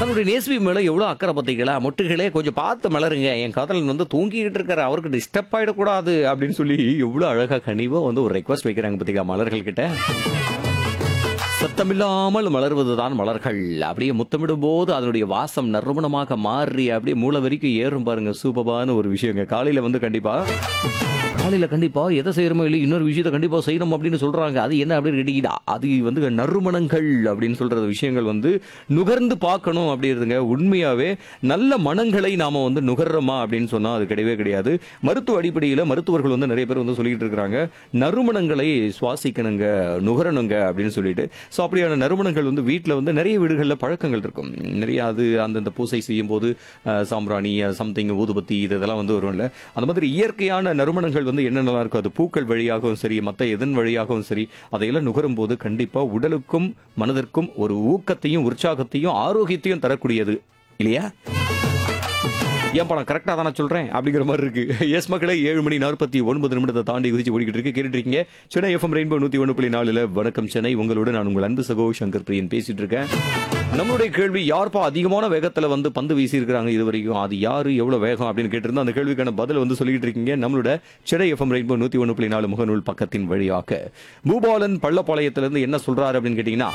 தன்னுடைய நேஸ்வி மேல எவ்வளவு அக்கறை பார்த்தீங்களா மொட்டுகளே கொஞ்சம் பார்த்து மலருங்க என் காதலன் வந்து தூங்கிக்கிட்டு இருக்காரு அவருக்கு டிஸ்டர்ப் ஆயிடக்கூடாது அப்படின்னு சொல்லி எவ்வளவு அழகா கனிவா வந்து ஒரு ரெக்வஸ்ட் வைக்கிறாங்க பார்த்தீங்களா மலர்கள் கிட்ட சத்தமில்லாமல் மலர்வதுதான் மலர்கள் அப்படியே முத்தமிடும் போது அதனுடைய வாசம் நறுமணமாக மாறி அப்படியே மூளை வரைக்கும் ஏறும் பாருங்க சூப்பரான ஒரு விஷயங்க காலையில வந்து கண்டிப்பா காலையில கண்டிப்பா எதை செய்யறோமோ இல்லை இன்னொரு விஷயத்தை கண்டிப்பா செய்யணும் அப்படின்னு சொல்றாங்க அது என்ன அப்படின்னு கேட்டீங்கன்னா அது வந்து நறுமணங்கள் அப்படின்னு சொல்ற விஷயங்கள் வந்து நுகர்ந்து பார்க்கணும் அப்படின்றதுங்க உண்மையாவே நல்ல மனங்களை நாம வந்து நுகர்றோமா அப்படின்னு சொன்னா அது கிடையவே கிடையாது மருத்துவ அடிப்படையில் மருத்துவர்கள் வந்து நிறைய பேர் வந்து சொல்லிட்டு இருக்காங்க நறுமணங்களை சுவாசிக்கணுங்க நுகரணுங்க அப்படின்னு சொல்லிட்டு ஸோ அப்படியான நறுமணங்கள் வந்து வீட்டில் வந்து நிறைய வீடுகளில் பழக்கங்கள் இருக்கும் நிறைய அது அந்தந்த பூசை செய்யும் போது அஹ், சாம்பிராணி சம்திங் ஊதுபத்தி இது இதெல்லாம் வந்து வரும்ல அந்த மாதிரி இயற்கையான நறுமணங்கள் வந்து என்னென்னலாம் இருக்கும் அது பூக்கள் வழியாகவும் சரி மற்ற எதன் வழியாகவும் சரி அதையெல்லாம் நுகரும் போது கண்டிப்பா உடலுக்கும் மனதிற்கும் ஒரு ஊக்கத்தையும் உற்சாகத்தையும் ஆரோக்கியத்தையும் தரக்கூடியது இல்லையா ஏன் படம் கரெக்டாக தானே சொல்றேன் அப்படிங்கிற மாதிரி இருக்கு எஸ் மக்களே ஏழு மணி நாற்பத்தி ஒன்பது நிமிடத்தை தாண்டி குதிச்சு ஓடிக்கிட்டு இருக்கு கேட்டுட்டு இருக்கீங்க சென்னை எஃப்எம் ரெயின்போ நூத்தி ஒன்று புள்ளி நாலுல வணக்கம் சென்னை உங்களோட நான் உங்கள் அன்பு சகோ சங்கர் பிரியன் பேசிட்டு இருக்கேன் நம்மளுடைய கேள்வி யார்ப்பா அதிகமான வேகத்துல வந்து பந்து வீசி இருக்காங்க இது வரைக்கும் அது யாரு எவ்வளவு வேகம் அப்படின்னு கேட்டிருந்தா அந்த கேள்விக்கான பதில் வந்து சொல்லிட்டு இருக்கீங்க நம்மளோட சென்னை எஃப்எம் ரெயின்போ நூத்தி ஒன்று புள்ளி நாலு முகநூல் பக்கத்தின் வழியாக பூபாலன் பள்ளப்பாளையத்திலிருந்து என்ன சொல்றாரு அப்படின்னு கேட்டீங்கன்னா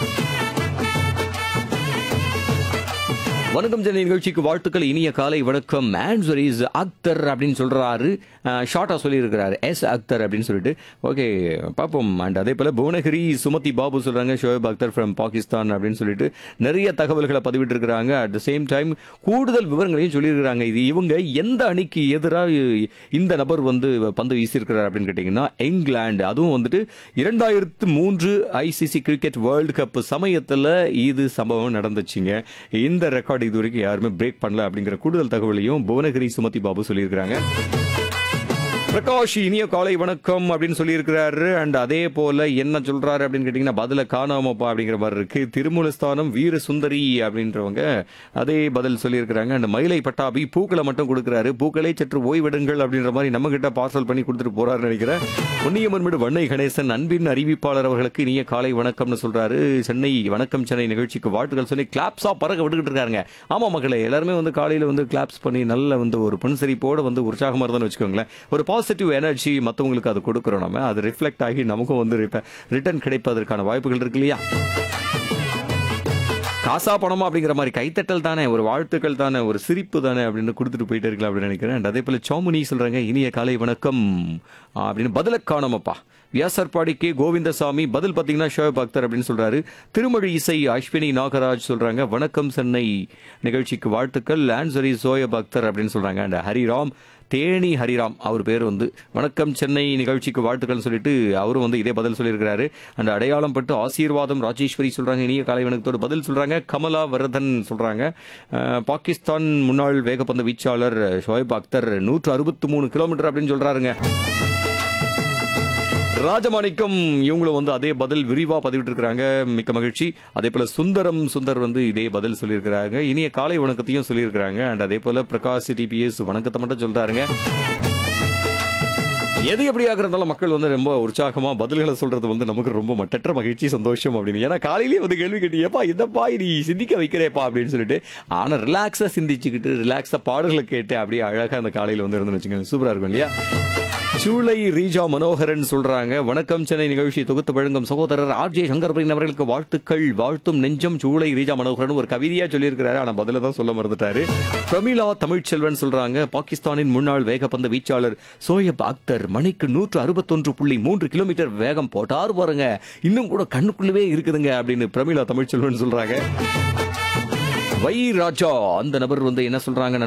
வணக்கம் ஜெனி நிகழ்ச்சிக்கு வாழ்த்துக்கள் இனிய காலை வணக்கம் ஆன்சர் இஸ் அக்தர் அப்படின்னு சொல்றாரு ஷார்ட்டா சொல்லியிருக்கிறாரு எஸ் அக்தர் அப்படின்னு சொல்லிட்டு ஓகே பார்ப்போம் அண்ட் அதே போல புவனகிரி சுமதி பாபு சொல்றாங்க ஷோயப் அக்தர் ஃப்ரம் பாகிஸ்தான் அப்படின்னு சொல்லிட்டு நிறைய தகவல்களை பதிவிட்டு இருக்கிறாங்க அட் த சேம் டைம் கூடுதல் விவரங்களையும் சொல்லியிருக்கிறாங்க இது இவங்க எந்த அணிக்கு எதிராக இந்த நபர் வந்து பந்து வீசியிருக்கிறார் அப்படின்னு கேட்டீங்கன்னா இங்கிலாந்து அதுவும் வந்துட்டு இரண்டாயிரத்து மூன்று ஐசிசி கிரிக்கெட் வேர்ல்டு கப் சமயத்துல இது சம்பவம் நடந்துச்சுங்க இந்த ரெக்கார்டு இது வரைக்கும் யாருமே பிரேக் பண்ணல அப்படிங்கிற கூடுதல் தகவலையும் புவனகிரி சுமதி பாபு சொல்லியிருக்கிறாங்க பிரகாஷ் இனிய காலை வணக்கம் அப்படின்னு சொல்லியிருக்கிறாரு அண்ட் அதே போல என்ன சொல்றாரு அப்படின்னு கேட்டீங்கன்னா பதில காணாமப்பா அப்படிங்கிற மாதிரி இருக்கு திருமூலஸ்தானம் வீர சுந்தரி அப்படின்றவங்க அதே பதில் சொல்லியிருக்கிறாங்க அண்ட் மயிலை பட்டாபி பூக்களை மட்டும் கொடுக்குறாரு பூக்களை சற்று ஓய்விடுங்கள் அப்படின்ற மாதிரி நம்ம கிட்ட பார்சல் பண்ணி கொடுத்துட்டு போறாருன்னு நினைக்கிறேன் பொன்னியம்மன் வண்ணை கணேசன் அன்பின் அறிவிப்பாளர் அவர்களுக்கு இனிய காலை வணக்கம்னு சொல்றாரு சென்னை வணக்கம் சென்னை நிகழ்ச்சிக்கு வாழ்த்துக்கள் சொல்லி கிளாப்ஸா பறக்க விட்டுக்கிட்டு இருக்காங்க ஆமா மக்களே எல்லாருமே வந்து காலையில வந்து கிளாப்ஸ் பண்ணி நல்ல வந்து ஒரு புன்சிரிப்போட வந்து உற்சாகமா இருந்தோம்னு வச்சுக்கோங்களேன் ஒரு பாசிட்டிவ் எனர்ஜி மற்றவங்களுக்கு அது கொடுக்குறோம் நம்ம அது ரிஃப்ளெக்ட் ஆகி நமக்கும் வந்து ரிட்டர்ன் கிடைப்பதற்கான வாய்ப்புகள் இருக்கு இல்லையா காசா பணமா அப்படிங்கிற மாதிரி கைத்தட்டல் தானே ஒரு வாழ்த்துக்கள் தானே ஒரு சிரிப்பு தானே அப்படின்னு கொடுத்துட்டு போயிட்டே இருக்கலாம் அப்படின்னு நினைக்கிறேன் And அதே போல சௌமுனி சொல்றாங்க இனிய காலை வணக்கம் ஆ, அப்படின்னு பதில காணோமப்பா வியாசர்பாடி கே கோவிந்தசாமி பதில் பார்த்தீங்கன்னா ஷோயப் அக்தர் அப்படின்னு சொல்றாரு திருமொழி இசை அஸ்வினி நாகராஜ் சொல்றாங்க வணக்கம் சென்னை நிகழ்ச்சிக்கு வாழ்த்துக்கள் ஆன்சரி சோயப் அக்தர் அப்படின்னு சொல்றாங்க அண்ட் ஹரிராம் தேனி ஹரிராம் அவர் பேர் வந்து வணக்கம் சென்னை நிகழ்ச்சிக்கு வாழ்த்துக்கள் சொல்லிட்டு அவரும் வந்து இதே பதில் சொல்லியிருக்கிறாரு அந்த அடையாளம் பட்டு ஆசீர்வாதம் ராஜேஸ்வரி சொல்றாங்க இனிய காலை வணக்கத்தோடு பதில் சொல்றாங்க கமலா வரதன் சொல்றாங்க அஹ், பாகிஸ்தான் முன்னாள் வேகப்பந்து வீச்சாளர் ஷோயப் அக்தர் நூற்று அறுபத்தி மூணு கிலோமீட்டர் அப்படின்னு சொல்றாருங்க ராஜமாணிக்கம் இவங்களும் வந்து அதே பதில் விரிவா பதிவிட்டு இருக்காங்க மிக்க மகிழ்ச்சி அதே போல சுந்தரம் சுந்தர் வந்து இதே பதில் சொல்லியிருக்கிறாங்க இனிய காலை வணக்கத்தையும் சொல்லியிருக்கிறாங்க அண்ட் அதே போல பிரகாஷ் டிபிஎஸ் வணக்கத்தை மட்டும் சொல்றாருங்க எது எப்படியாக இருந்தாலும் மக்கள் வந்து ரொம்ப உற்சாகமா பதில்களை சொல்றது வந்து நமக்கு ரொம்ப மட்டற்ற மகிழ்ச்சி சந்தோஷம் அப்படின்னு ஏன்னா காலையிலேயே வந்து கேள்வி கேட்டு ஏப்பா இதப்பா நீ சிந்திக்க வைக்கிறேப்பா அப்படின்னு சொல்லிட்டு ஆனா ரிலாக்ஸா சிந்திச்சுக்கிட்டு ரிலாக்ஸா பாடல்களை கேட்டு அப்படியே அழகா அந்த காலையில வந்து இருந்து வச்சுக்கோங்க சூப்பரா இருக்கும் இல்லையா சூளை ரீஜா மனோகரன் சொல்றாங்க வணக்கம் சென்னை நிகழ்ச்சி தொகுத்து வழங்கும் சகோதரர் ஆர் ஜே சங்கர் பிரியன் அவர்களுக்கு வாழ்த்துக்கள் வாழ்த்தும் நெஞ்சம் சூளை ரீஜா மனோகரன் ஒரு கவிதையா சொல்லியிருக்கிறாரு ஆனா பதில தான் சொல்ல மறந்துட்டாரு பிரமிளா தமிழ்ச்செல்வன் சொல்றாங்க பாகிஸ்தானின் முன்னாள் வேகப்பந்து வீச்சாளர் சோயப் அக்தர் மணிக்கு நூற்று அறுபத்தொன்று புள்ளி மூன்று கிலோமீட்டர் வேகம் போட்டார் பாருங்க இன்னும் கூட கண்ணுக்குள்ளவே இருக்குதுங்க அப்படின்னு பிரமிளா தமிழ்ச்செல்வன் சொல்றாங்க வை ராஜா அந்த நபர் வந்து என்ன சொல்றாங்க